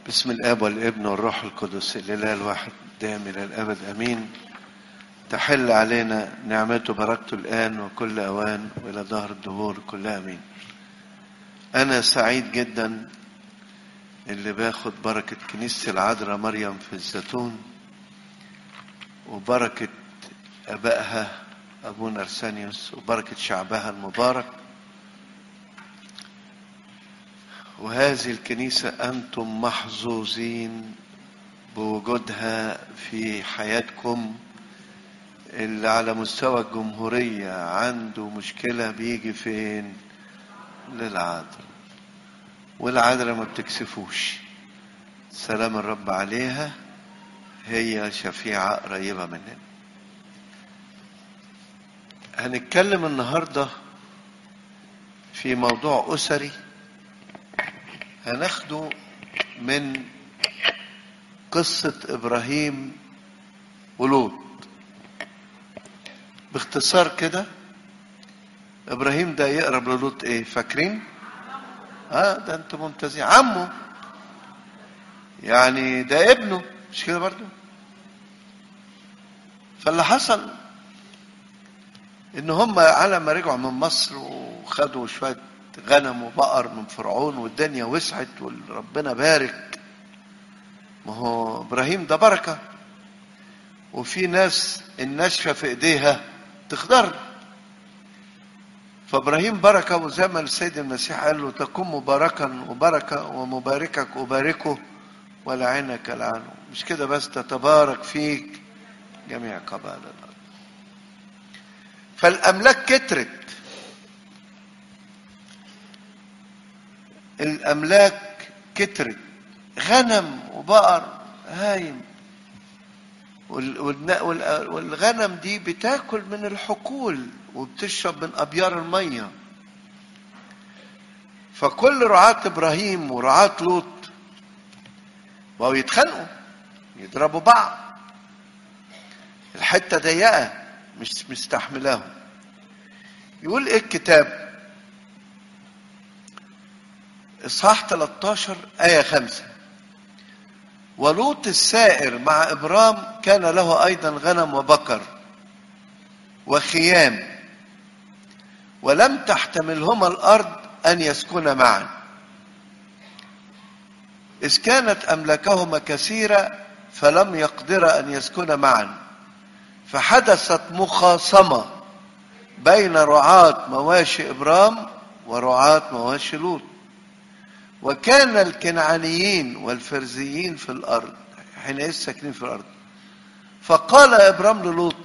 بسم الاب والابن والروح القدس الاله الواحد دائم الى الابد امين تحل علينا نعمته بركته الان وكل اوان والى ظهر الدهور كلها امين انا سعيد جدا اللي باخد بركه كنيسه العذراء مريم في الزيتون وبركه ابائها ابونا ارسانيوس وبركه شعبها المبارك وهذه الكنيسة أنتم محظوظين بوجودها في حياتكم اللي على مستوى الجمهورية عنده مشكلة بيجي فين للعذراء والعذراء ما بتكسفوش سلام الرب عليها هي شفيعة قريبة مننا هنتكلم النهاردة في موضوع أسري هناخده من قصة إبراهيم ولوط باختصار كده إبراهيم ده يقرب للوط إيه فاكرين؟ آه ده أنتم ممتازين عمه يعني ده ابنه مش كده برضو؟ فاللي حصل إن هم على ما رجعوا من مصر وخدوا شوية غنم وبقر من فرعون والدنيا وسعت وربنا بارك ما هو ابراهيم ده بركه وفي ناس النشفه في ايديها تخضر فابراهيم بركه وزي ما السيد المسيح قال له تكون مباركا وبركه ومباركك اباركه ولعنك لعنه مش كده بس تتبارك فيك جميع قبائل الارض فالاملاك كترت الأملاك كترت غنم وبقر هايم والغنم دي بتاكل من الحقول وبتشرب من أبيار المية فكل رعاة إبراهيم ورعاة لوط بقوا يتخانقوا يضربوا بعض الحتة ضيقة مش مستحملاهم يقول ايه الكتاب إصحاح 13 آية 5 ولوط السائر مع إبرام كان له أيضا غنم وبقر وخيام ولم تحتملهما الأرض أن يسكنا معا إذ كانت أملاكهما كثيرة فلم يقدر أن يسكنا معا فحدثت مخاصمة بين رعاة مواشي إبرام ورعاة مواشي لوط وكان الكنعانيين والفرزيين في الارض حينئذ ساكنين في الارض فقال ابرام للوط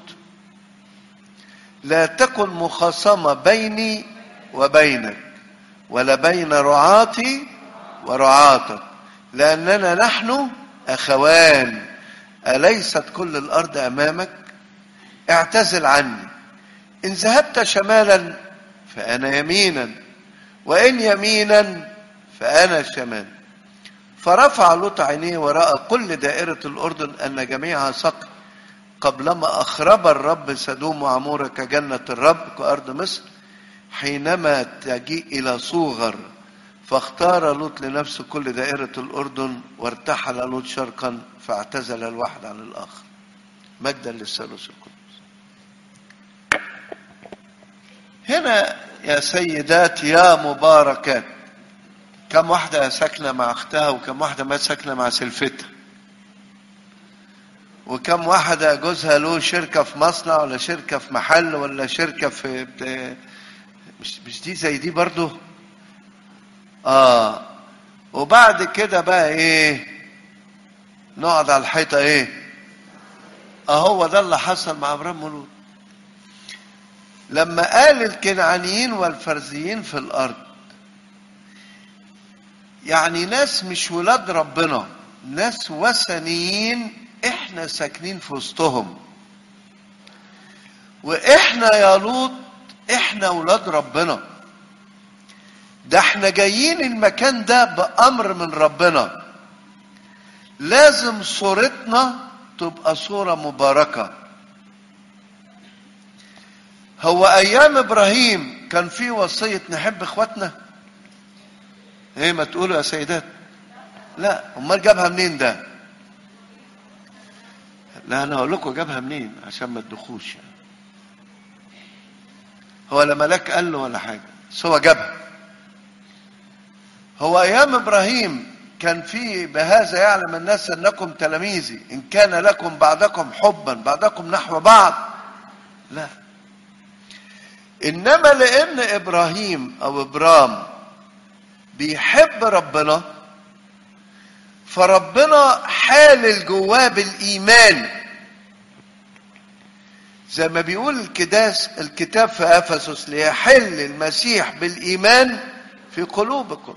لا تكن مخاصمه بيني وبينك ولا بين رعاتي ورعاتك لاننا نحن اخوان اليست كل الارض امامك اعتزل عني ان ذهبت شمالا فانا يمينا وان يمينا فأنا الشمال فرفع لوط عينيه وراء كل دائرة الأردن أن جميعها سقي قبلما أخرب الرب سدوم وعمورة كجنة الرب كأرض مصر حينما تجيء إلى صوغر فاختار لوط لنفسه كل دائرة الأردن وارتحل لوط شرقا فاعتزل الواحد عن الآخر مجدا للثالوث القدس هنا يا سيدات يا مباركات كم واحدة ساكنة مع أختها وكم واحدة ما ساكنة مع سلفتها وكم واحدة جوزها له شركة في مصنع ولا شركة في محل ولا شركة في بت... مش مش دي زي دي برضو اه وبعد كده بقى ايه نقعد على الحيطة ايه اهو ده اللي حصل مع ابراهيم ولوط لما قال الكنعانيين والفرزيين في الارض يعني ناس مش ولاد ربنا ناس وثنيين احنا ساكنين في وسطهم واحنا يا لوط احنا ولاد ربنا ده احنا جايين المكان ده بامر من ربنا لازم صورتنا تبقى صوره مباركه هو ايام ابراهيم كان في وصيه نحب اخواتنا ايه ما تقولوا يا سيدات لا امال جابها منين ده لا انا اقول لكم جابها منين عشان ما تدخوش يعني. هو لا ملاك قال له ولا حاجه بس هو جابها هو ايام ابراهيم كان في بهذا يعلم الناس انكم تلاميذي ان كان لكم بعدكم حبا بعدكم نحو بعض لا انما لان ابراهيم او ابرام بيحب ربنا فربنا حالل جواه بالايمان زي ما بيقول الكداس الكتاب في افسس ليحل المسيح بالايمان في قلوبكم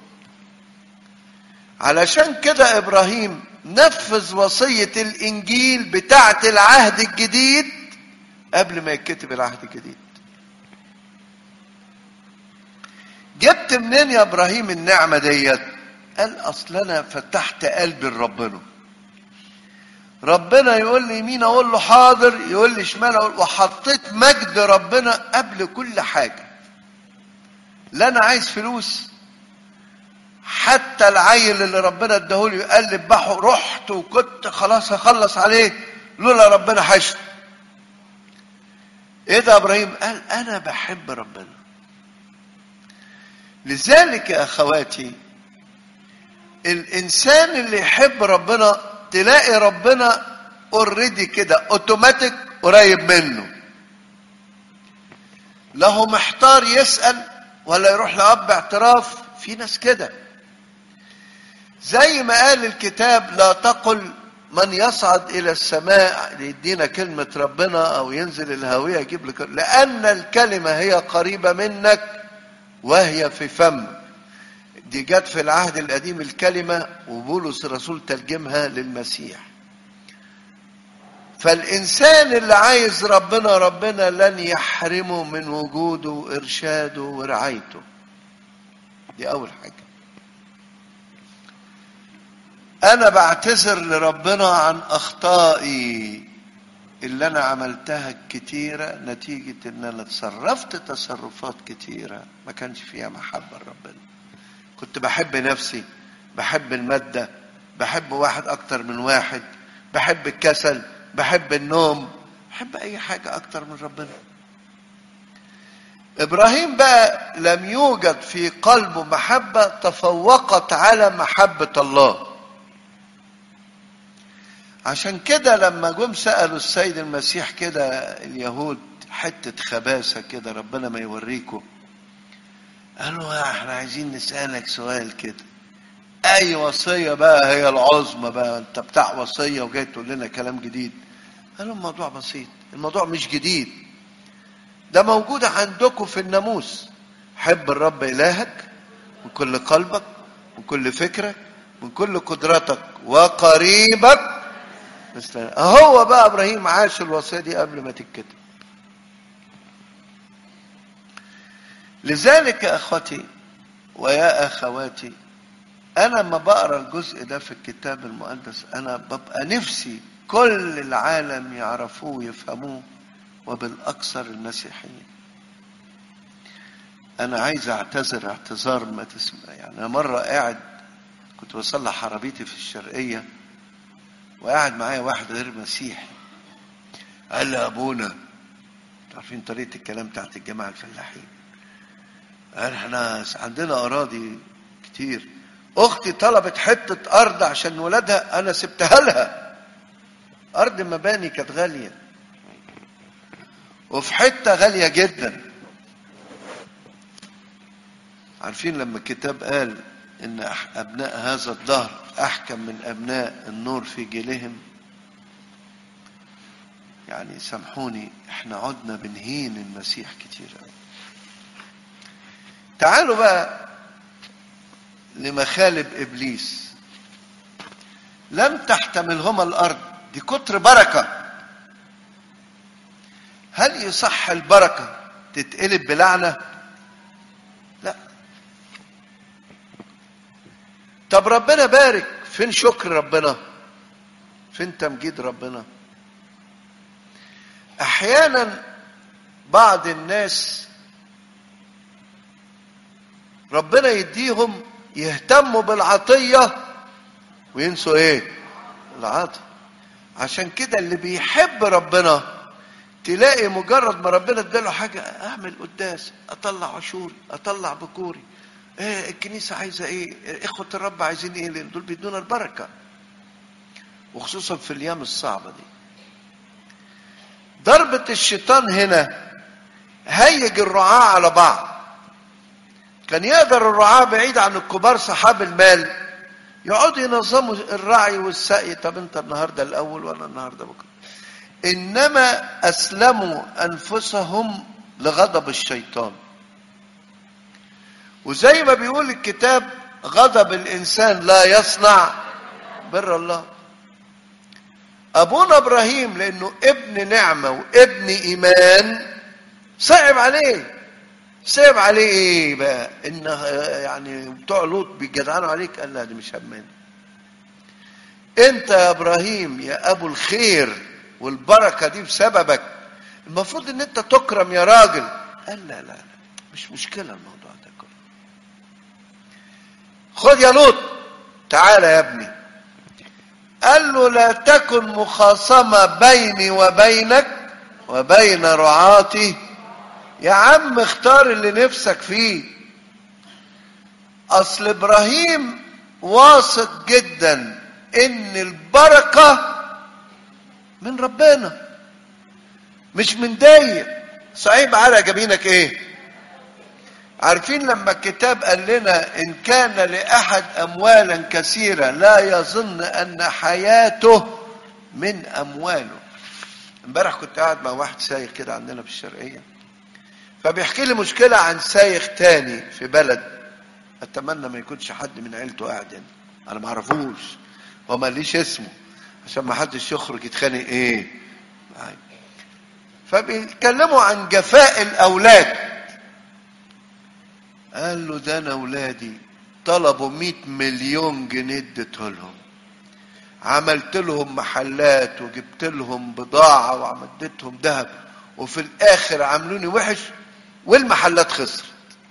علشان كده ابراهيم نفذ وصيه الانجيل بتاعه العهد الجديد قبل ما يتكتب العهد الجديد جبت منين يا ابراهيم النعمه ديت قال اصل انا فتحت قلبي لربنا ربنا يقول لي يمين اقول له حاضر يقول لي شمال اقول وحطيت مجد ربنا قبل كل حاجه لا انا عايز فلوس حتى العيل اللي ربنا اداهولي يقلب بحه رحت وكنت خلاص هخلص عليه لولا ربنا حشد ايه ده يا ابراهيم قال انا بحب ربنا لذلك يا اخواتي الانسان اللي يحب ربنا تلاقي ربنا اوريدي كده اوتوماتيك قريب منه لا هو محتار يسال ولا يروح لاب اعتراف في ناس كده زي ما قال الكتاب لا تقل من يصعد الى السماء ليدينا كلمه ربنا او ينزل الهاويه يجيب لك لان الكلمه هي قريبه منك وهي في فمك دي جت في العهد القديم الكلمة وبولس الرسول ترجمها للمسيح فالإنسان اللي عايز ربنا ربنا لن يحرمه من وجوده وإرشاده ورعايته دي أول حاجة أنا بعتذر لربنا عن أخطائي اللي أنا عملتها كتيرة نتيجة إن أنا تصرفت تصرفات كتيرة ما كانش فيها محبة لربنا كنت بحب نفسي بحب المادة بحب واحد أكتر من واحد بحب الكسل بحب النوم بحب أي حاجة أكتر من ربنا إبراهيم بقى لم يوجد في قلبه محبة تفوقت على محبة الله عشان كده لما جم سألوا السيد المسيح كده اليهود حتة خباثة كده ربنا ما يوريكم قالوا احنا عايزين نسألك سؤال كده أي وصية بقى هي العظمى بقى أنت بتاع وصية وجاي تقول لنا كلام جديد قالوا الموضوع بسيط الموضوع مش جديد ده موجود عندكم في الناموس حب الرب إلهك من كل قلبك من كل فكرك من كل قدرتك وقريبك مثل هو بقى إبراهيم عاش الوصية دي قبل ما تتكتب لذلك يا اخوتي ويا اخواتي انا لما بقرا الجزء ده في الكتاب المقدس انا ببقى نفسي كل العالم يعرفوه ويفهموه وبالاكثر المسيحيين انا عايز اعتذر اعتذار ما تسمع يعني انا مره قاعد كنت بصلح عربيتي في الشرقيه وقاعد معايا واحد غير مسيحي قال لي يا ابونا عارفين طريقه الكلام بتاعت الجماعه الفلاحين قال احنا عندنا اراضي كتير اختي طلبت حته ارض عشان ولادها انا سبتها لها ارض مباني كانت غاليه وفي حته غاليه جدا عارفين لما الكتاب قال ان ابناء هذا الدهر احكم من ابناء النور في جيلهم يعني سامحوني احنا عدنا بنهين المسيح كتير قوي تعالوا بقى لمخالب ابليس لم تحتملهما الارض دي كتر بركه هل يصح البركه تتقلب بلعنه لا طب ربنا بارك فين شكر ربنا فين تمجيد ربنا احيانا بعض الناس ربنا يديهم يهتموا بالعطيه وينسوا ايه العطف عشان كده اللي بيحب ربنا تلاقي مجرد ما ربنا اداله حاجة اعمل قداس اطلع عشوري اطلع بكوري ايه الكنيسة عايزة ايه اخوة الرب عايزين ايه لان دول بيدونا البركة وخصوصا في الايام الصعبة دي ضربة الشيطان هنا هيج الرعاة على بعض كان يقدر الرعاة بعيد عن الكبار صحاب المال يقعدوا ينظموا الرعي والسقي طب انت النهارده الاول ولا النهارده بكره انما اسلموا انفسهم لغضب الشيطان وزي ما بيقول الكتاب غضب الانسان لا يصنع بر الله ابونا ابراهيم لانه ابن نعمه وابن ايمان صعب عليه صعب عليه ايه بقى ان يعني بتوع لوط بيجدعنوا عليك قال لا دي مش همنا انت يا ابراهيم يا ابو الخير والبركه دي بسببك المفروض ان انت تكرم يا راجل قال لا لا لا مش مشكله الموضوع ده كله خد يا لوط تعالى يا ابني قال له لا تكن مخاصمه بيني وبينك وبين رعاتي يا عم اختار اللي نفسك فيه اصل ابراهيم واثق جدا ان البركه من ربنا مش من ضيق صعيب على جبينك ايه عارفين لما الكتاب قال لنا ان كان لاحد اموالا كثيره لا يظن ان حياته من امواله امبارح كنت قاعد مع واحد سايق كده عندنا في الشرقيه فبيحكي لي مشكله عن سايق تاني في بلد اتمنى ما يكونش حد من عيلته قاعد هنا انا ما اعرفوش هو ما ليش اسمه عشان ما حدش يخرج يتخانق ايه معايا. فبيتكلموا عن جفاء الاولاد قال له ده انا اولادي طلبوا 100 مليون جنيه اديته لهم عملت لهم محلات وجبت لهم بضاعة وعملتهم ذهب وفي الآخر عملوني وحش والمحلات خسرت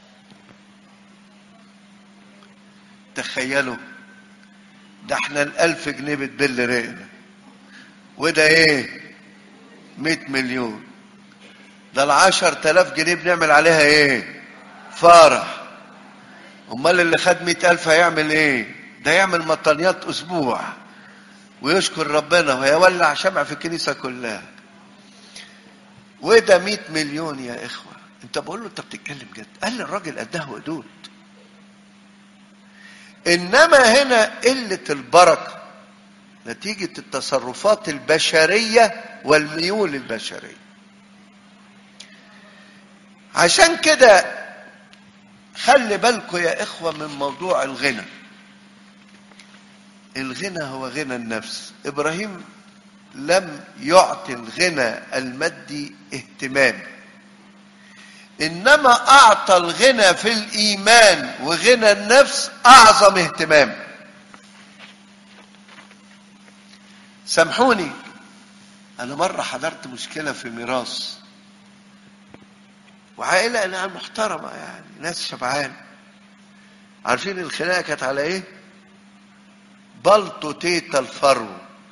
تخيلوا ده احنا الألف جنيه بتبل رقنا وده ايه مئة مليون ده العشر تلاف جنيه بنعمل عليها ايه فرح امال اللي خد مئة ألف هيعمل ايه ده يعمل مطانيات أسبوع ويشكر ربنا ويولع شمع في الكنيسة كلها وده مئة مليون يا إخوة أنت بقول له أنت بتتكلم جد قال لي الراجل قدها ودود إنما هنا قلة البركة نتيجة التصرفات البشرية والميول البشرية عشان كده خلي بالكم يا إخوة من موضوع الغنى الغنى هو غنى النفس ابراهيم لم يعطي الغنى المادي اهتمام انما اعطى الغنى في الايمان وغنى النفس اعظم اهتمام سامحوني انا مره حضرت مشكله في ميراث وعائله انا محترمه يعني ناس شبعان عارفين الخناقه كانت على ايه بلطو تيتا الفرو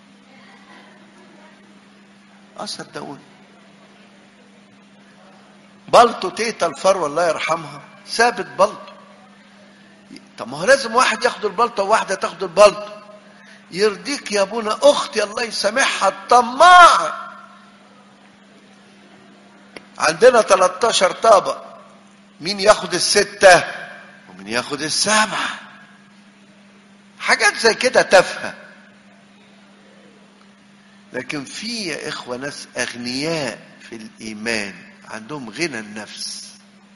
اه صدقوني بلطو تيتا الفرو الله يرحمها سابت بلطو طب ما هو لازم واحد ياخد البلطو وواحده تاخد البلطو يرضيك يا ابونا اختي الله يسامحها الطماعه عندنا 13 طابق مين ياخد السته ومين ياخد السبعه حاجات زي كده تافهه لكن في يا اخوه ناس اغنياء في الايمان عندهم غنى النفس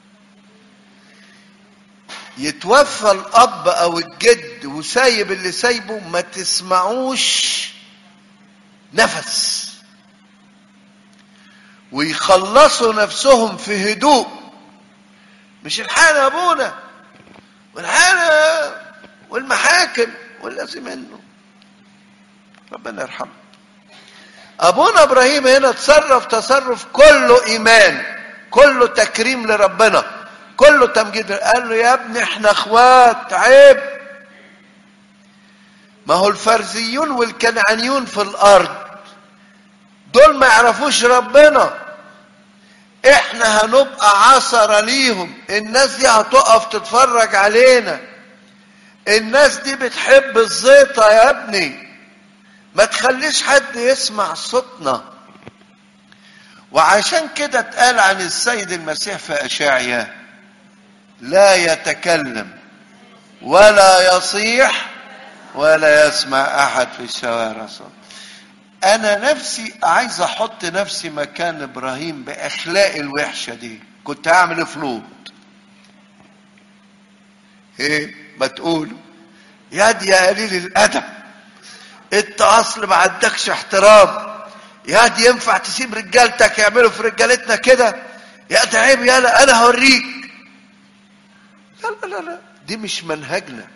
يتوفى الاب او الجد وسايب اللي سايبه ما تسمعوش نفس ويخلصوا نفسهم في هدوء مش الحال يا ابونا والحال والمحاكم واللازم منه ربنا يرحمه ابونا ابراهيم هنا تصرف تصرف كله ايمان كله تكريم لربنا كله تمجيد قال له يا ابني احنا اخوات عيب ما هو الفرزيون والكنعانيون في الارض دول ما يعرفوش ربنا احنا هنبقى عصرة ليهم الناس دي هتقف تتفرج علينا الناس دي بتحب الزيطة يا ابني ما تخليش حد يسمع صوتنا وعشان كده اتقال عن السيد المسيح في أشعيا لا يتكلم ولا يصيح ولا يسمع أحد في الشوارع صوت أنا نفسي عايز أحط نفسي مكان إبراهيم بأخلاق الوحشة دي كنت هعمل فلوت إيه ما تقولوا يا دي يا قليل الأدب انت اصل ما عندكش احترام يا دي ينفع تسيب رجالتك يعملوا في رجالتنا كده يا ده عيب يالا انا هوريك لا لا لا لا دي مش منهجنا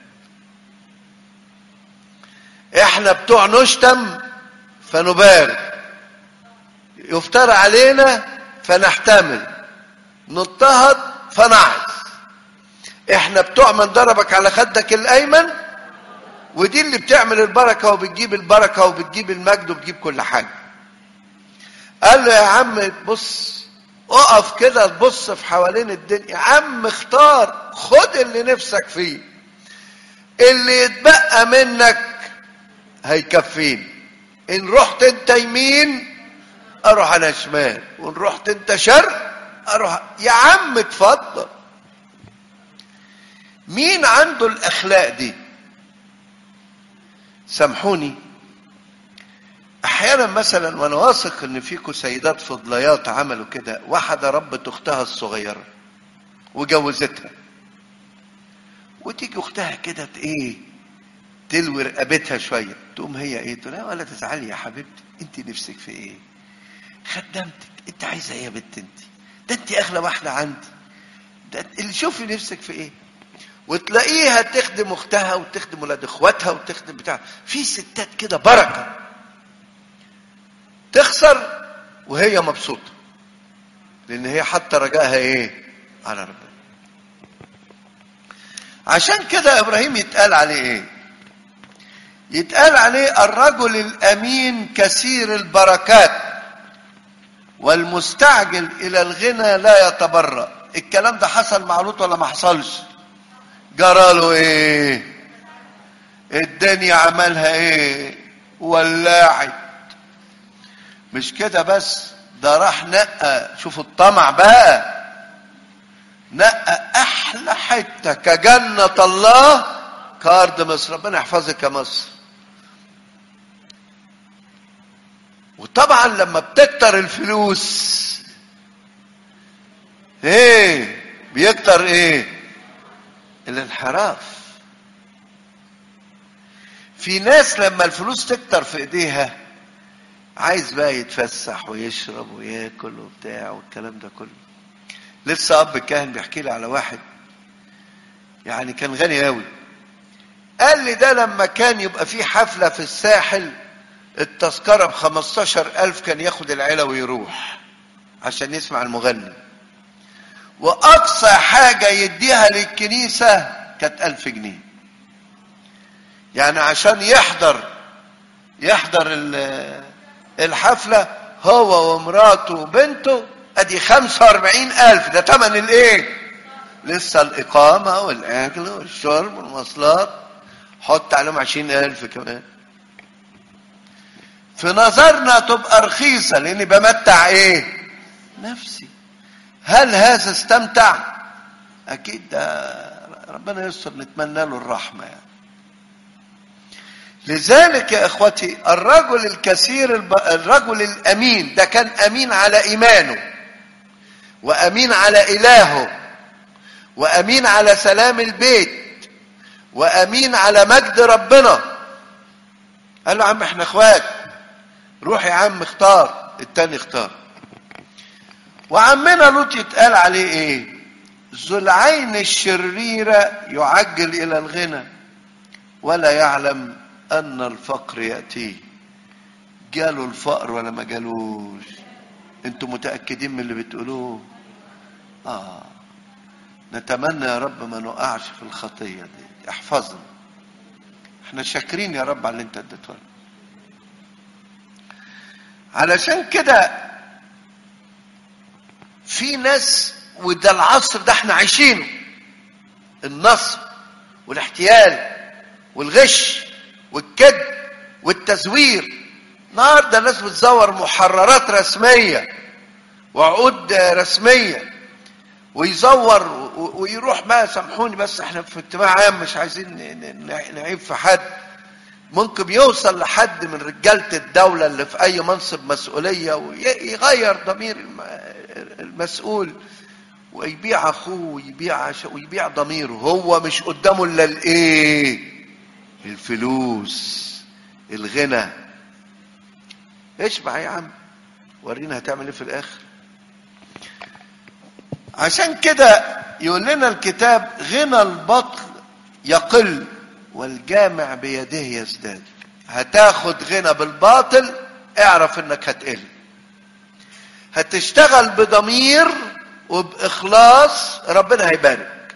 احنا بتوع نشتم فنبارك يفترى علينا فنحتمل نضطهد فنعز احنا بتوع من ضربك على خدك الايمن ودي اللي بتعمل البركة وبتجيب البركة وبتجيب المجد وبتجيب كل حاجة قال له يا عم بص اقف كده تبص في حوالين الدنيا يا عم اختار خد اللي نفسك فيه اللي يتبقى منك هيكفيني ان رحت انت يمين اروح انا شمال وان رحت انت شرق اروح يا عم اتفضل مين عنده الاخلاق دي سامحوني احيانا مثلا وانا واثق ان فيكم سيدات فضليات عملوا كده واحده ربت اختها الصغيره وجوزتها وتيجي اختها كده ايه تلوي رقبتها شويه تقوم هي ايه تقول لها ولا تزعلي يا حبيبتي انت نفسك في ايه خدمتك انت عايزه ايه يا بنت انت ده انت اغلى واحده عندي ده اللي شوفي نفسك في ايه وتلاقيها تخدم اختها وتخدم ولاد اخواتها وتخدم بتاع في ستات كده بركه تخسر وهي مبسوطه لان هي حاطه رجائها ايه على ربنا عشان كده ابراهيم يتقال عليه ايه يتقال عليه الرجل الامين كثير البركات والمستعجل الى الغنى لا يتبرأ الكلام ده حصل مع لوط ولا ما حصلش جراله ايه الدنيا عملها ايه ولعت مش كده بس ده راح نقى شوف الطمع بقى نقى احلى حته كجنه الله كارد مصر ربنا يحفظك يا مصر وطبعا لما بتكتر الفلوس ايه بيكتر ايه الانحراف في ناس لما الفلوس تكتر في ايديها عايز بقى يتفسح ويشرب وياكل وبتاع والكلام ده كله لسه اب كاهن بيحكي لي على واحد يعني كان غني قوي قال لي ده لما كان يبقى في حفلة في الساحل التذكرة ب 15000 كان ياخد العيلة ويروح عشان يسمع المغني وأقصى حاجة يديها للكنيسة كانت ألف جنيه يعني عشان يحضر يحضر الحفلة هو ومراته وبنته ادي خمسة واربعين الف ده تمن الايه لسه الاقامة والاكل والشرب والمواصلات حط عليهم عشرين الف كمان في نظرنا تبقى رخيصة لاني بمتع ايه نفسي هل هذا استمتع اكيد ده ربنا يستر نتمنى له الرحمة يعني لذلك يا اخوتي الرجل الكثير الب... الرجل الامين ده كان امين على ايمانه وامين على الهه وامين على سلام البيت وامين على مجد ربنا قال له يا عم احنا اخوات روح يا عم اختار التاني اختار وعمنا لوط يتقال عليه ايه ذو العين الشريرة يعجل الى الغنى ولا يعلم ان الفقر ياتيه جاله الفقر ولا ما جالوش انتوا متاكدين من اللي بتقولوه اه نتمنى يا رب ما نقعش في الخطيه دي احفظنا احنا شاكرين يا رب على اللي انت اديته لنا علشان كده في ناس وده العصر ده احنا عايشينه النصب والاحتيال والغش والكذب والتزوير النهارده الناس بتزور محررات رسميه وعقود رسميه ويزور و- ويروح بقى سامحوني بس احنا في اجتماع عام مش عايزين ن- ن- نعيب في حد ممكن يوصل لحد من رجالة الدولة اللي في أي منصب مسؤولية ويغير ضمير الم- المسؤول ويبيع أخوه ويبيع عش... ويبيع ضميره هو مش قدامه إلا الإيه؟ الفلوس الغنى اشبع يا عم ورينا هتعمل ايه في الاخر عشان كده يقول لنا الكتاب غنى البطل يقل والجامع بيده يزداد هتاخد غنى بالباطل اعرف انك هتقل هتشتغل بضمير وبإخلاص ربنا هيبارك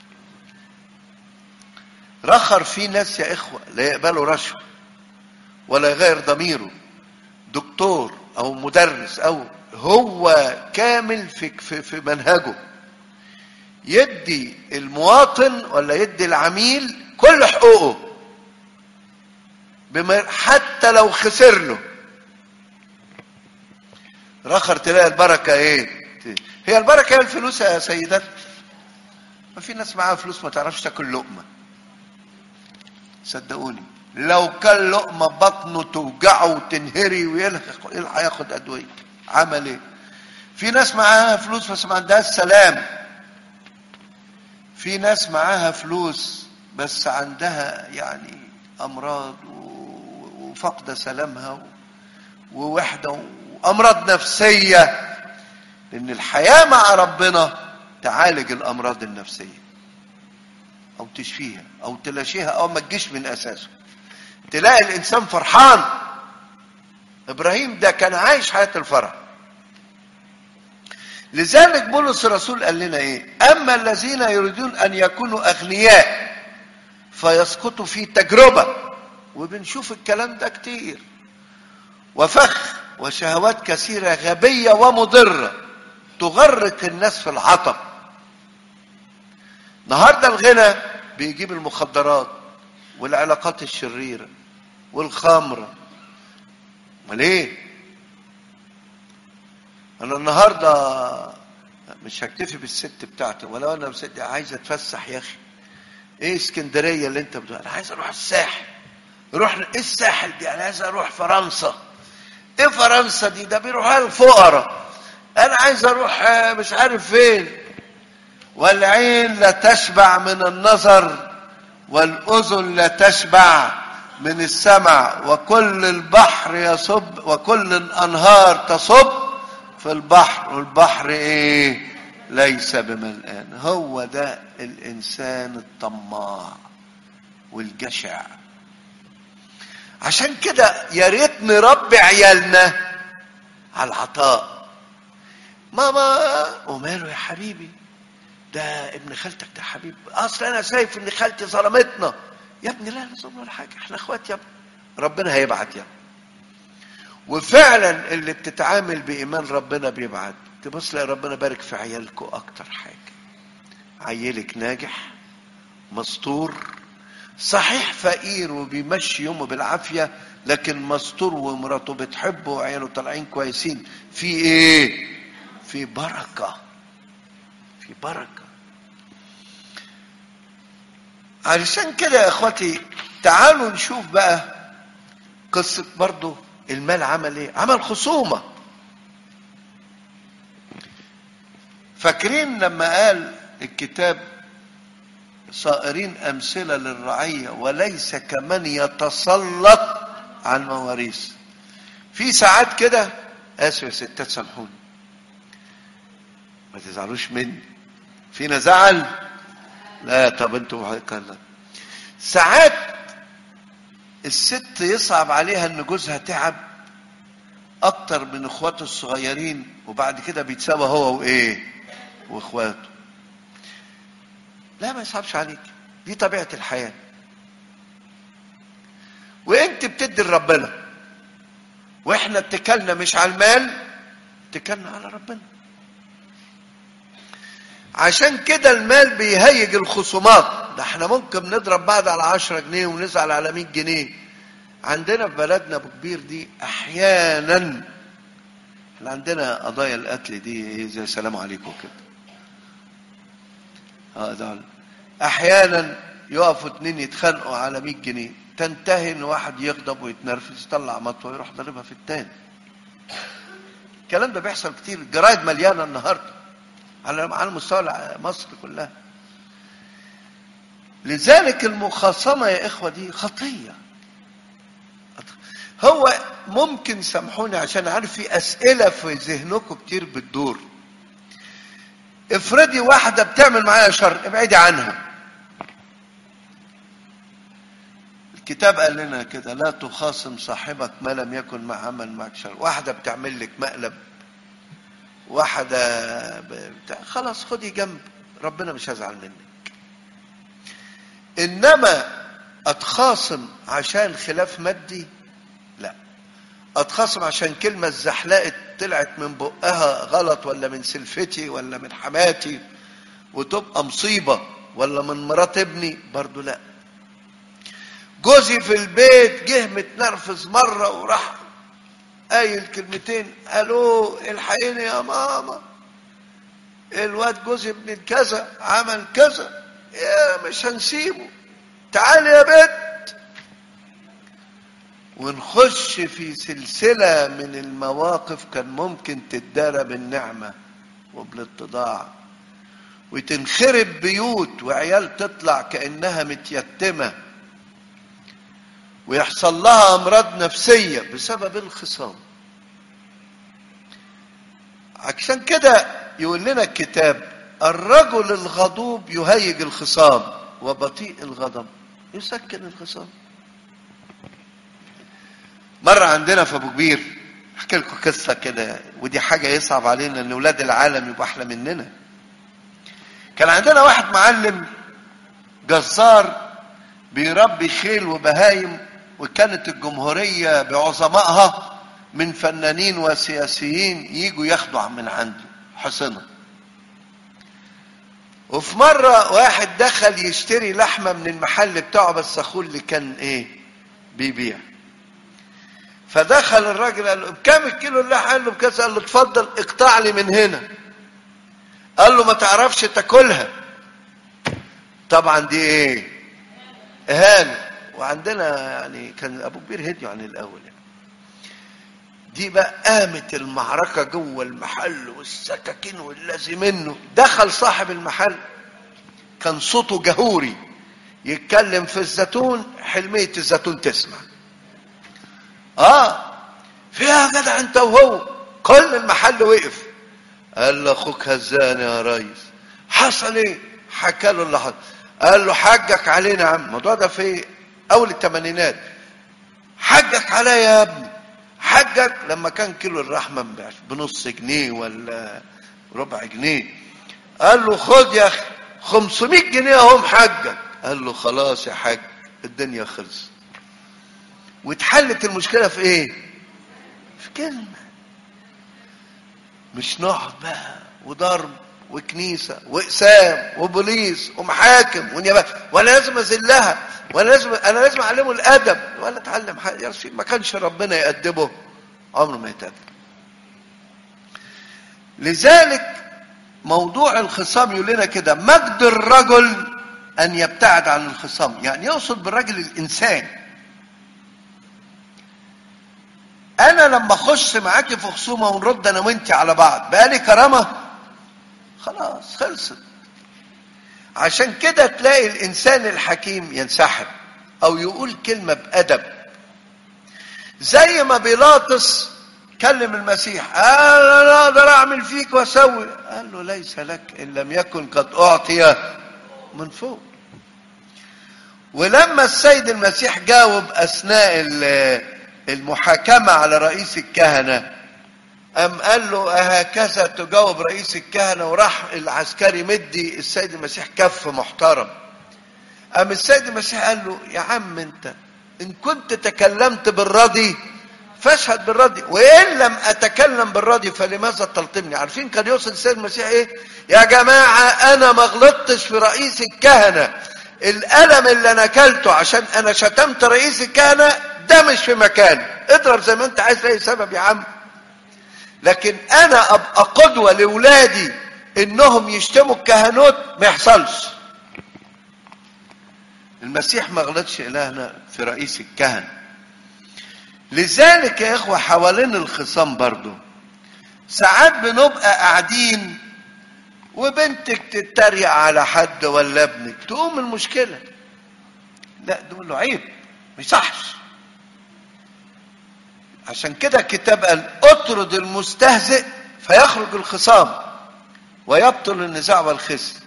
رخر في ناس يا إخوة لا يقبلوا رشوة ولا يغير ضميره دكتور أو مدرس أو هو كامل في في, في منهجه يدي المواطن ولا يدي العميل كل حقوقه بما حتى لو خسر له رخر تلاقي البركة ايه هي البركة هي الفلوس يا سيدات ما في ناس معاها فلوس ما تعرفش تاكل لقمة صدقوني لو كان لقمة بطنه توجعه وتنهري ويلحق يلحق ياخد أدوية عمل ايه في ناس معاها فلوس بس ما عندهاش سلام في ناس معاها فلوس بس عندها يعني أمراض و- وفقد سلامها و- ووحدة وأمراض نفسية لأن الحياة مع ربنا تعالج الأمراض النفسية أو تشفيها أو تلاشيها أو ما تجيش من أساسه تلاقي الإنسان فرحان إبراهيم ده كان عايش حياة الفرح لذلك بولس الرسول قال لنا ايه اما الذين يريدون ان يكونوا اغنياء فيسقطوا في تجربه وبنشوف الكلام ده كتير وفخ وشهوات كثيره غبيه ومضره تغرق الناس في العطب النهارده الغنى بيجيب المخدرات والعلاقات الشريره والخمره امال ايه انا النهارده مش هكتفي بالست بتاعتي ولو انا ست عايز اتفسح يا اخي ايه اسكندريه اللي انت بتقول انا عايز اروح الساحل روح ايه الساحل دي انا عايز اروح فرنسا ايه فرنسا دي ده بيروحها الفقراء انا عايز اروح آه، مش عارف فين والعين لا تشبع من النظر والاذن لا تشبع من السمع وكل البحر يصب وكل الانهار تصب في البحر والبحر ايه ليس بملآن هو ده الانسان الطماع والجشع عشان كده يا ريت نربي عيالنا على العطاء ماما وماله يا حبيبي ده ابن خالتك ده حبيب اصل انا شايف ان خالتي ظلمتنا يا ابني لا لا ظلم ولا حاجه احنا اخوات يا ابني ربنا هيبعت يا ابني وفعلا اللي بتتعامل بايمان ربنا بيبعت تبص لي ربنا بارك في عيالكم اكتر حاجه عيلك ناجح مستور صحيح فقير وبيمشي يومه بالعافيه لكن مستور ومراته بتحبه وعياله طالعين كويسين في ايه في بركه في بركه علشان كده يا اخواتي تعالوا نشوف بقى قصة برضو المال عمل ايه عمل خصومة فاكرين لما قال الكتاب صائرين أمثلة للرعية وليس كمن يتسلط على المواريث في ساعات كده آسف يا ستات سامحوني ما تزعلوش مني فينا زعل لا طب انتوا هكذا ساعات الست يصعب عليها ان جوزها تعب اكتر من اخواته الصغيرين وبعد كده بيتساوى هو وايه واخواته لا ما يصعبش عليك دي طبيعه الحياه انت بتدي لربنا واحنا اتكلنا مش على المال اتكلنا على ربنا عشان كده المال بيهيج الخصومات ده احنا ممكن نضرب بعض على عشرة جنيه ونزعل على مية جنيه عندنا في بلدنا ابو كبير دي احيانا احنا عندنا قضايا القتل دي زي سلام عليكم كده اه ده احيانا يقفوا اتنين يتخانقوا على 100 جنيه تنتهي ان واحد يغضب ويتنرفز يطلع مطوه ويروح ضاربها في التاني الكلام ده بيحصل كتير الجرايد مليانه النهارده على على مستوى مصر كلها لذلك المخاصمه يا اخوه دي خطيه هو ممكن سامحوني عشان عارف في اسئله في ذهنكم كتير بتدور افرضي واحده بتعمل معايا شر ابعدي عنها الكتاب قال لنا كده لا تخاصم صاحبك ما لم يكن مع عمل معك شر واحده بتعمل لك مقلب واحده بتاع خلاص خدي جنب ربنا مش هيزعل منك انما اتخاصم عشان خلاف مادي لا اتخاصم عشان كلمه اتزحلقت طلعت من بقها غلط ولا من سلفتي ولا من حماتي وتبقى مصيبه ولا من مرات ابني برضو لا جوزي في البيت جه متنرفز مره وراح قايل كلمتين الو الحقيني يا ماما الواد جوزي ابن كذا عمل كذا يا مش هنسيبه تعالي يا بنت ونخش في سلسلة من المواقف كان ممكن تتدارى بالنعمة وبالاتضاع وتنخرب بيوت وعيال تطلع كأنها متيتمة ويحصل لها أمراض نفسية بسبب الخصام عشان كده يقول لنا الكتاب الرجل الغضوب يهيج الخصام وبطيء الغضب يسكن الخصام مرة عندنا في أبو كبير أحكي لكم قصة كده ودي حاجة يصعب علينا إن أولاد العالم يبقوا أحلى مننا. كان عندنا واحد معلم جزار بيربي خيل وبهايم وكانت الجمهورية بعظمائها من فنانين وسياسيين يجوا ياخدوا من عنده حصنة. وفي مرة واحد دخل يشتري لحمة من المحل بتاعه بس أخوه اللي كان إيه؟ بيبيع. فدخل الراجل قال له بكام الكيلو اللحمه قال له بكذا قال له اتفضل اقطع لي من هنا قال له ما تعرفش تاكلها طبعا دي ايه اهانه وعندنا يعني كان ابو كبير هدي عن الاول يعني. دي بقى قامت المعركة جوه المحل والسكاكين والذي منه دخل صاحب المحل كان صوته جهوري يتكلم في الزيتون حلمية الزيتون تسمع اه فيها جدع انت وهو كل المحل وقف قال له اخوك هزاني يا ريس حصل ايه حكى له اللي حصل قال له حجك علينا يا عم الموضوع ده في اول الثمانينات حجك عليا يا ابني حجك لما كان كيلو الرحمه بنص جنيه ولا ربع جنيه قال له خد يا اخي 500 جنيه اهم حجك قال له خلاص يا حاج الدنيا خلصت واتحلت المشكله في ايه في كلمه مش نقعد بقى وضرب وكنيسه واقسام وبوليس ومحاكم ونيابات وانا لازم اذلها وانا لازم انا لازم اعلمه الادب ولا اتعلم حاجه يا سيدي ما كانش ربنا يأدبه عمره ما يتأدب لذلك موضوع الخصام يقول لنا كده مجد الرجل ان يبتعد عن الخصام يعني يقصد بالرجل الانسان انا لما اخش معاكي في خصومه ونرد انا وانت على بعض بقى لي كرامه خلاص خلصت عشان كده تلاقي الانسان الحكيم ينسحب او يقول كلمه بادب زي ما بيلاطس كلم المسيح انا لا اقدر اعمل فيك واسوي قال له ليس لك ان لم يكن قد اعطي من فوق ولما السيد المسيح جاوب اثناء المحاكمه على رئيس الكهنه أم قال له أهكذا تجاوب رئيس الكهنة وراح العسكري مدي السيد المسيح كف محترم أم السيد المسيح قال له يا عم أنت ان كنت تكلمت بالرضي فاشهد بالرضي وان لم اتكلم بالرضي فلماذا تلطمني عارفين كان يوصل السيد المسيح ايه يا جماعه انا ما غلطتش في رئيس الكهنه الالم اللي انا اكلته عشان انا شتمت رئيس الكهنه ده مش في مكانه اضرب زي ما انت عايز لاي سبب يا عم لكن انا ابقى قدوه لاولادي انهم يشتموا الكهنوت ما يحصلش المسيح ما غلطش الهنا في رئيس الكهنه لذلك يا اخوه حوالين الخصام برضو ساعات بنبقى قاعدين وبنتك تتريق على حد ولا ابنك تقوم المشكله لا تقول له عيب ما يصحش عشان كده الكتاب قال اطرد المستهزئ فيخرج الخصام ويبطل النزاع والخصم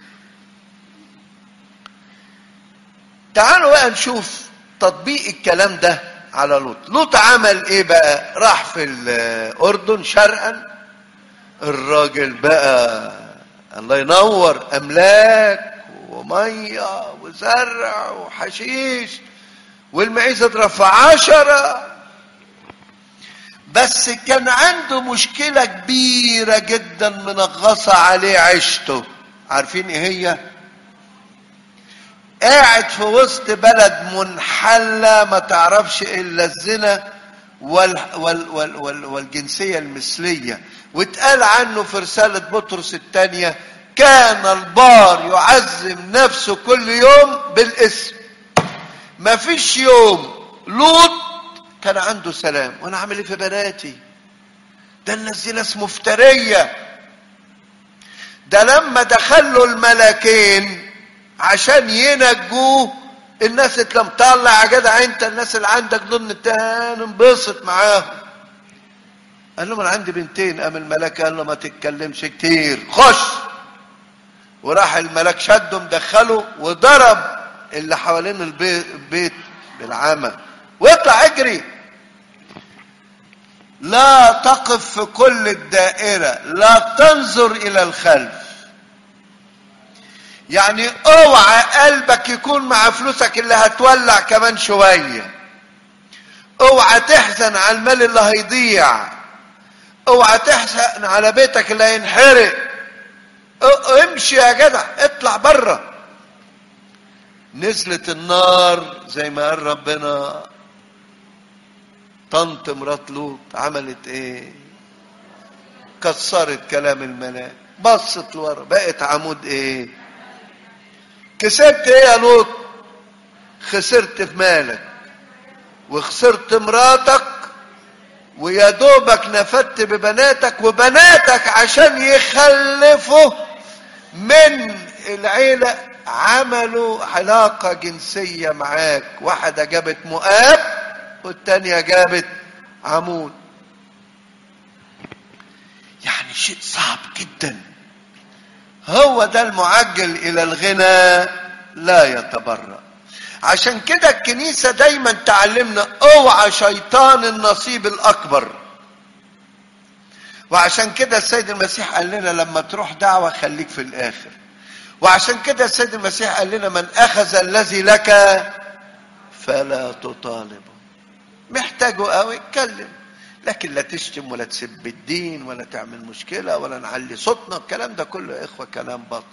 تعالوا بقى نشوف تطبيق الكلام ده على لوط لوط عمل ايه بقى راح في الاردن شرقا الراجل بقى الله ينور املاك وميه وزرع وحشيش والمعيز اترفع عشرة بس كان عنده مشكلة كبيرة جدا منغصة عليه عيشته عارفين ايه هي قاعد في وسط بلد منحلة ما تعرفش الا الزنا وال وال وال وال والجنسية المثلية واتقال عنه في رسالة بطرس الثانية كان البار يعزم نفسه كل يوم بالاسم ما فيش يوم لوط كان عنده سلام وانا عامل ايه في بناتي ده الناس دي ناس مفترية ده لما دخلوا الملكين عشان ينجوه الناس اتلم طلع يا جدع انت الناس اللي عندك دول تاني انبسط معاهم قال لهم انا عندي بنتين قام الملاك قال له ما تتكلمش كتير خش وراح الملاك شده مدخله وضرب اللي حوالين البيت بالعمى واطلع اجري لا تقف في كل الدائرة لا تنظر إلى الخلف يعني اوعى قلبك يكون مع فلوسك اللي هتولع كمان شوية اوعى تحزن على المال اللي هيضيع اوعى تحزن على بيتك اللي هينحرق امشي يا جدع اطلع بره نزلت النار زي ما قال ربنا طنط مرات لوط عملت ايه كسرت كلام الملاك بصت لورا بقت عمود ايه كسبت ايه يا لوط خسرت في مالك وخسرت مراتك ويا دوبك نفدت ببناتك وبناتك عشان يخلفوا من العيلة عملوا علاقة جنسية معاك واحدة جابت مؤاب والتانية جابت عمود يعني شيء صعب جدا هو ده المعجل الى الغنى لا يتبرأ عشان كده الكنيسة دايما تعلمنا اوعى شيطان النصيب الاكبر وعشان كده السيد المسيح قال لنا لما تروح دعوة خليك في الاخر وعشان كده السيد المسيح قال لنا من اخذ الذي لك فلا تطالبه محتاجه قوي اتكلم لكن لا تشتم ولا تسب الدين ولا تعمل مشكلة ولا نعلي صوتنا الكلام ده كله يا إخوة كلام باطل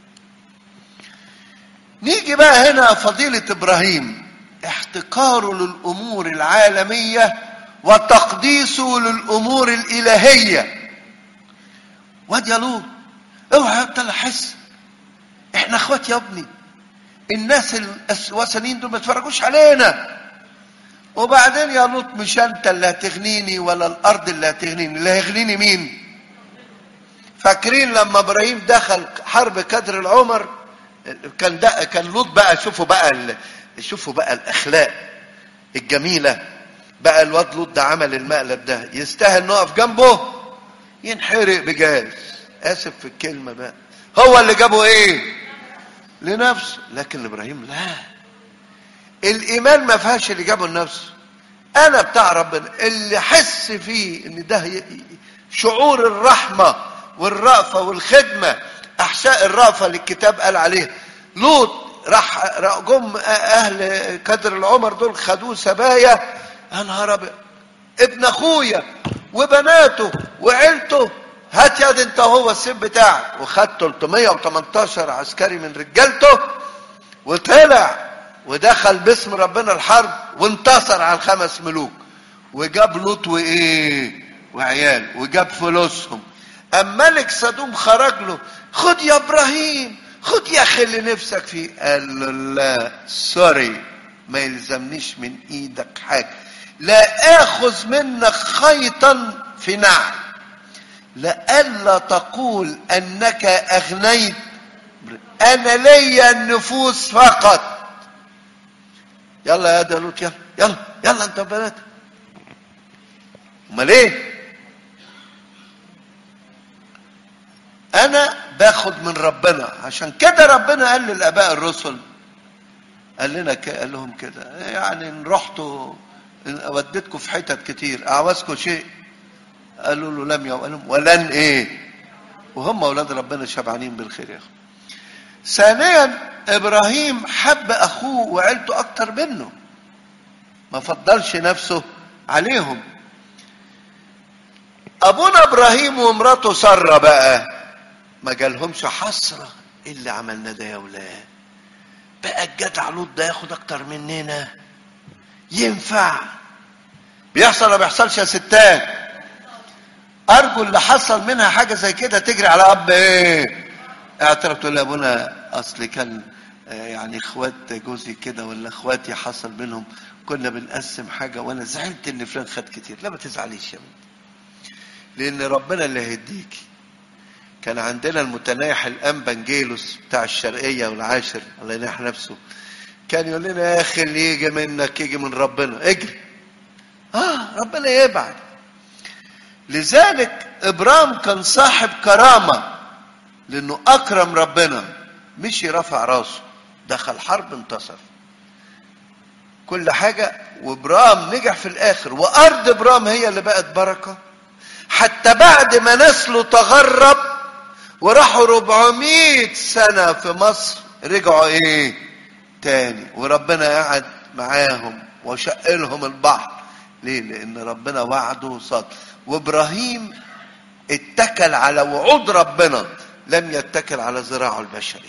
نيجي بقى هنا فضيلة إبراهيم احتقاره للأمور العالمية وتقديسه للأمور الإلهية واد يا لوط اوعى يبطل حس احنا اخوات يا ابني الناس الوثنيين دول ما يتفرجوش علينا وبعدين يا لوط مش انت اللي هتغنيني ولا الارض اللي هتغنيني اللي هيغنيني مين فاكرين لما ابراهيم دخل حرب كدر العمر كان ده كان لوط بقى شوفوا بقى ال... شوفوا بقى الاخلاق الجميله بقى الواد لوط ده عمل المقلب ده يستاهل نقف جنبه ينحرق بجاز اسف في الكلمه بقى هو اللي جابه ايه لنفسه لكن ابراهيم لا الايمان ما فيهاش اللي جابه لنفسه انا بتاع ربنا اللي حس فيه ان ده شعور الرحمه والرأفه والخدمه احشاء الرأفه اللي الكتاب قال عليه لوط راح راح جم اهل كدر العمر دول خدوه سبايا يا نهار ابيض ابن اخويا وبناته وعيلته هات يد انت هو السيف بتاعك وخد 318 عسكري من رجالته وطلع ودخل باسم ربنا الحرب وانتصر على الخمس ملوك وجاب لوط وايه وعيال وجاب فلوسهم اما ملك سدوم خرج له خد يا ابراهيم خد يا اخي اللي نفسك فيه قال له لا سوري ما يلزمنيش من ايدك حاجه لا اخذ منك خيطا في نعل لئلا تقول انك اغنيت انا ليا النفوس فقط يلا يا دالوت يلا يلا يلا انت بنات امال ايه انا باخد من ربنا عشان كده ربنا قال للاباء الرسل قال لنا ك... قال لهم كده يعني ان رحتوا إن وديتكم في حتت كتير اعوزكم شيء قالوا له لم يقول لهم ولن ايه وهم اولاد ربنا شبعانين بالخير يا اخو ثانيا ابراهيم حب اخوه وعيلته اكتر منه ما فضلش نفسه عليهم ابونا ابراهيم ومراته ساره بقى ما جالهمش حسره ايه اللي عملنا ده يا ولاد بقى الجدع لوط ده ياخد اكتر مننا ينفع بيحصل ولا بيحصلش يا ستات ارجو اللي حصل منها حاجه زي كده تجري على اب ايه اعترف تقول يا ابونا اصل كان يعني اخوات جوزي كده ولا اخواتي حصل منهم كنا بنقسم حاجه وانا زعلت ان فلان خد كتير لا ما تزعليش يا بنتي لان ربنا اللي هيديكي كان عندنا المتنايح الانبا انجيلوس بتاع الشرقيه والعاشر الله ينيح نفسه كان يقول لنا يا اخي اللي يجي منك يجي من ربنا اجري اه ربنا يبعد لذلك ابرام كان صاحب كرامه لانه اكرم ربنا مشي رفع راسه دخل حرب انتصر كل حاجة وابرام نجح في الاخر وارض ابرام هي اللي بقت بركة حتى بعد ما نسله تغرب وراحوا 400 سنة في مصر رجعوا ايه تاني وربنا قعد معاهم وشق لهم البحر ليه لان ربنا وعده وصدق وابراهيم اتكل على وعود ربنا لم يتكل على ذراعه البشري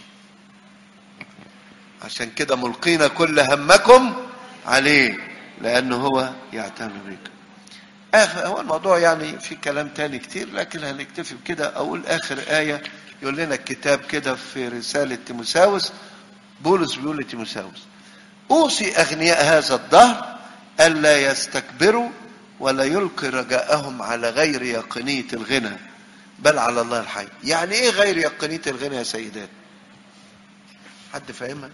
عشان كده ملقينا كل همكم عليه لانه هو يعتني بك آخر هو الموضوع يعني في كلام تاني كتير لكن هنكتفي بكده اقول اخر ايه يقول لنا الكتاب كده في رساله تيموساوس بولس بيقول لتيموساوس اوصي اغنياء هذا الدهر الا يستكبروا ولا يلقي رجاءهم على غير يقينيه الغنى بل على الله الحي يعني ايه غير يقينيه الغنى يا سيدات حد فاهمها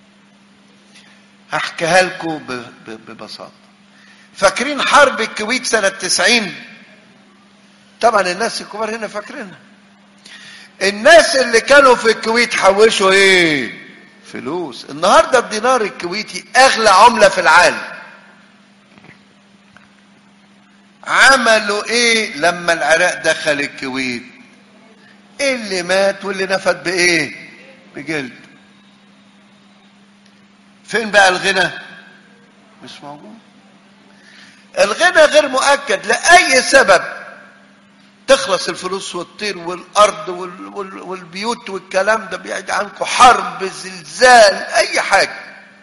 هحكيها لكم ببساطه فاكرين حرب الكويت سنة تسعين طبعا الناس الكبار هنا فاكرينها الناس اللي كانوا في الكويت حوشوا ايه فلوس النهارده الدينار الكويتي اغلى عمله في العالم عملوا ايه لما العراق دخل الكويت ايه اللي مات واللي نفد بايه بجلد فين بقى الغنى مش موجود الغنى غير مؤكد لأي سبب تخلص الفلوس وتطير والأرض وال وال والبيوت والكلام ده بيعد عنكم حرب زلزال أي حاجة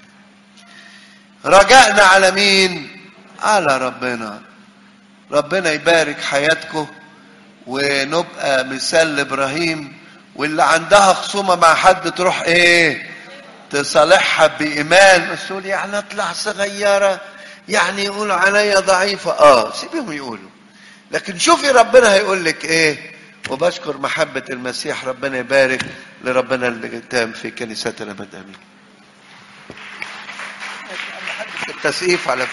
رجعنا على مين على ربنا ربنا يبارك حياتكم ونبقى مثال لابراهيم واللي عندها خصومه مع حد تروح ايه تصالحها بايمان بس تقول يعني اطلع صغيره يعني يقولوا عليا ضعيفه اه سيبهم يقولوا لكن شوفي ربنا هيقول لك ايه وبشكر محبه المسيح ربنا يبارك لربنا اللي تام في كنيستنا بدء امين التسقيف على